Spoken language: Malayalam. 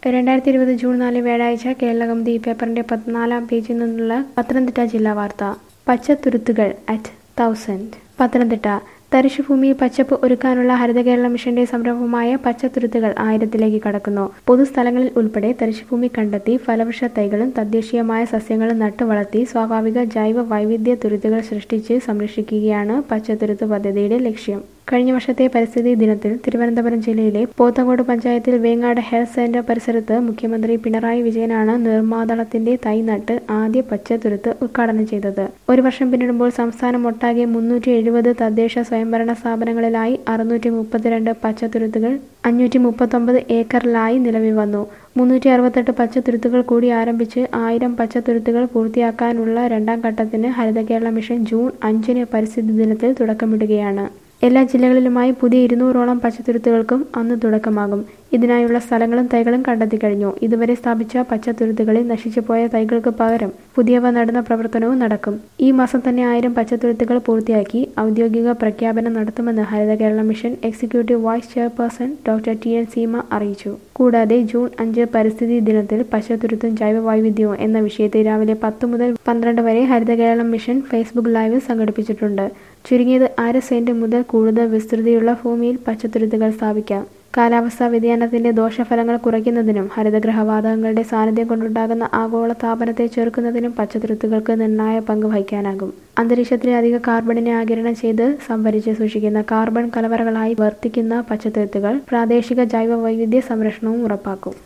രണ്ടായിരത്തി ഇരുപത് ജൂൺ നാല് വ്യാഴാഴ്ച കേരളകൗമുദി പേപ്പറിന്റെ പതിനാലാം പേജിൽ നിന്നുള്ള പത്തനംതിട്ട ജില്ലാ വാർത്ത പച്ചത്തുരുത്തുകൾ അറ്റ് തൗസൻഡ് പത്തനംതിട്ട തരിശുഭൂമിയിൽ പച്ചപ്പ് ഒരുക്കാനുള്ള ഹരിതകേരള മിഷന്റെ സംരംഭമായ പച്ചത്തുരുത്തുകൾ ആയിരത്തിലേക്ക് കടക്കുന്നു പൊതുസ്ഥലങ്ങളിൽ ഉൾപ്പെടെ തരിശുഭൂമി കണ്ടെത്തി ഫലവൃക്ഷ തൈകളും തദ്ദേശീയമായ സസ്യങ്ങളും നട്ടു വളർത്തി സ്വാഭാവിക ജൈവ വൈവിധ്യ തുരുത്തുകൾ സൃഷ്ടിച്ച് സംരക്ഷിക്കുകയാണ് പച്ചത്തുരുത്ത് പദ്ധതിയുടെ ലക്ഷ്യം കഴിഞ്ഞ വർഷത്തെ പരിസ്ഥിതി ദിനത്തിൽ തിരുവനന്തപുരം ജില്ലയിലെ പോത്തങ്കോട് പഞ്ചായത്തിൽ വേങ്ങാട് ഹെൽത്ത് സെന്റർ പരിസരത്ത് മുഖ്യമന്ത്രി പിണറായി വിജയനാണ് നിർമ്മാതളത്തിന്റെ തൈ നട്ട് ആദ്യ പച്ചത്തുരുത്ത് ഉദ്ഘാടനം ചെയ്തത് ഒരു വർഷം പിന്നിടുമ്പോൾ സംസ്ഥാനം ഒട്ടാകെ മുന്നൂറ്റി എഴുപത് തദ്ദേശ സ്വയംഭരണ സ്ഥാപനങ്ങളിലായി അറുന്നൂറ്റി മുപ്പത്തിരണ്ട് പച്ചത്തുരുത്തുകൾ അഞ്ഞൂറ്റി മുപ്പത്തൊമ്പത് ഏക്കറിലായി നിലവിൽ വന്നു മുന്നൂറ്റി അറുപത്തെട്ട് പച്ചത്തുരുത്തുകൾ കൂടി ആരംഭിച്ച് ആയിരം പച്ചത്തുരുത്തുകൾ പൂർത്തിയാക്കാനുള്ള രണ്ടാം ഘട്ടത്തിന് ഹരിതകേരള മിഷൻ ജൂൺ അഞ്ചിന് പരിസ്ഥിതി ദിനത്തിൽ തുടക്കമിടുകയാണ് എല്ലാ ജില്ലകളിലുമായി പുതിയ ഇരുന്നൂറോളം പച്ചത്തുരുത്തുകൾക്കും അന്ന് തുടക്കമാകും ഇതിനായുള്ള സ്ഥലങ്ങളും തൈകളും കണ്ടെത്തി കഴിഞ്ഞു ഇതുവരെ സ്ഥാപിച്ച പച്ചത്തുരുത്തുകളിൽ നശിച്ചുപോയ തൈകൾക്ക് പകരം പുതിയവ നടുന്ന പ്രവർത്തനവും നടക്കും ഈ മാസം തന്നെ ആയിരം പച്ചത്തുരുത്തുകൾ പൂർത്തിയാക്കി ഔദ്യോഗിക പ്രഖ്യാപനം നടത്തുമെന്ന് Harithakerala mission executive vice chairperson doctor T N Seema അറിയിച്ചു കൂടാതെ ജൂൺ അഞ്ച് പരിസ്ഥിതി ദിനത്തിൽ പച്ചത്തുരുത്തും ജൈവ വൈവിധ്യവും എന്ന വിഷയത്തിൽ രാവിലെ പത്ത് മുതൽ പന്ത്രണ്ട് വരെ ഹരിതകേരളം മിഷൻ ഫേസ്ബുക്ക് ലൈവ് സംഘടിപ്പിച്ചിട്ടുണ്ട് ചുരുങ്ങിയത് അര സെന്റ് മുതൽ കൂടുതൽ വിസ്തൃതിയുള്ള ഭൂമിയിൽ പച്ചത്തുരുത്തുകൾ സ്ഥാപിക്കാം കാലാവസ്ഥാ വ്യതിയാനത്തിന്റെ ദോഷഫലങ്ങൾ കുറയ്ക്കുന്നതിനും ഹരിതഗ്രഹവാതകങ്ങളുടെ സാന്നിധ്യം കൊണ്ടുണ്ടാകുന്ന ആഗോള താപനത്തെ ചെറുക്കുന്നതിനും പച്ചത്തുരുത്തുകൾക്ക് നിർണായ പങ്ക് വഹിക്കാനാകും അന്തരീക്ഷത്തിലെ അധിക കാർബണിനെ ആകിരണം ചെയ്ത് സംഭരിച്ച് സൂക്ഷിക്കുന്ന കാർബൺ കലവറകളായി വർത്തിക്കുന്ന പച്ചത്തുരുത്തുകൾ പ്രാദേശിക ജൈവ വൈവിധ്യ സംരക്ഷണവും ഉറപ്പാക്കും